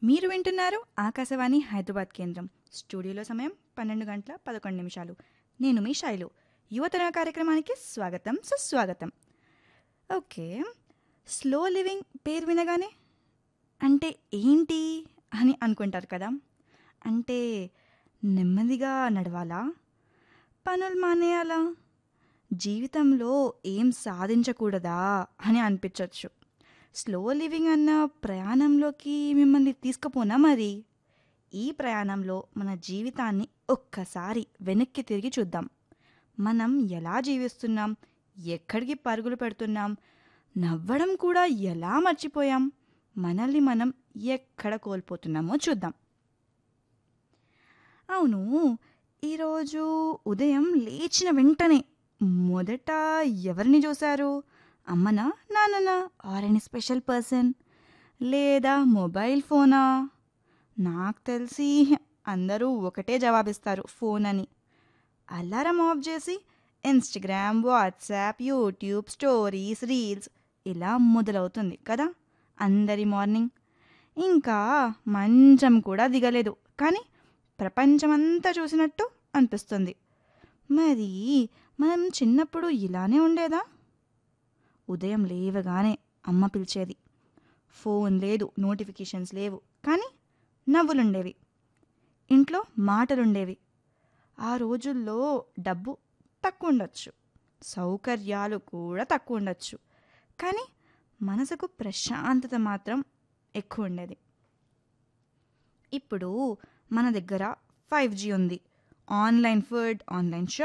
మీరు వింటున్నారు ఆకాశవాణి హైదరాబాద్ కేంద్రం స్టూడియోలో సమయం పన్నెండు గంటల పదకొండు నిమిషాలు నేను మీ శైలు యువతర కార్యక్రమానికి స్వాగతం సుస్వాగతం ఓకే స్లో లివింగ్ పేరు వినగానే అంటే ఏంటి అని అనుకుంటారు కదా అంటే నెమ్మదిగా నడవాలా పనులు మానేయాలా జీవితంలో ఏం సాధించకూడదా అని అనిపించవచ్చు స్లో లివింగ్ అన్న ప్రయాణంలోకి మిమ్మల్ని తీసుకుపోనా మరి ఈ ప్రయాణంలో మన జీవితాన్ని ఒక్కసారి వెనక్కి తిరిగి చూద్దాం మనం ఎలా జీవిస్తున్నాం ఎక్కడికి పరుగులు పెడుతున్నాం నవ్వడం కూడా ఎలా మర్చిపోయాం మనల్ని మనం ఎక్కడ కోల్పోతున్నామో చూద్దాం అవును ఈరోజు ఉదయం లేచిన వెంటనే మొదట ఎవరిని చూశారు అమ్మనా నాన్ననా ఆర్ ఎనీ స్పెషల్ పర్సన్ లేదా మొబైల్ ఫోనా నాకు తెలిసి అందరూ ఒకటే జవాబిస్తారు ఫోన్ అని అలారం ఆఫ్ చేసి Instagram WhatsApp YouTube stories reels ఇలా మొదలవుతుంది కదా అందరి మార్నింగ్ ఇంకా మంచం కూడా దిగలేదు కానీ ప్రపంచమంతా చూసినట్టు అనిపిస్తుంది మరి మనం చిన్నప్పుడు ఇలానే ఉండేదా ఉదయం లేవగానే అమ్మ పిలిచేది ఫోన్ లేదు నోటిఫికేషన్స్ లేవు కానీ నవ్వులుండేవి ఇంట్లో మాటలుండేవి ఆ రోజుల్లో డబ్బు తక్కువ ఉండొచ్చు సౌకర్యాలు కూడా తక్కువ ఉండొచ్చు కానీ మనసుకు ప్రశాంతత మాత్రం ఎక్కువ ఉండేది ఇప్పుడు మన దగ్గర ఫైవ్ జీ ఉంది ఆన్లైన్ ఫుడ్ ఆన్లైన్ షాప్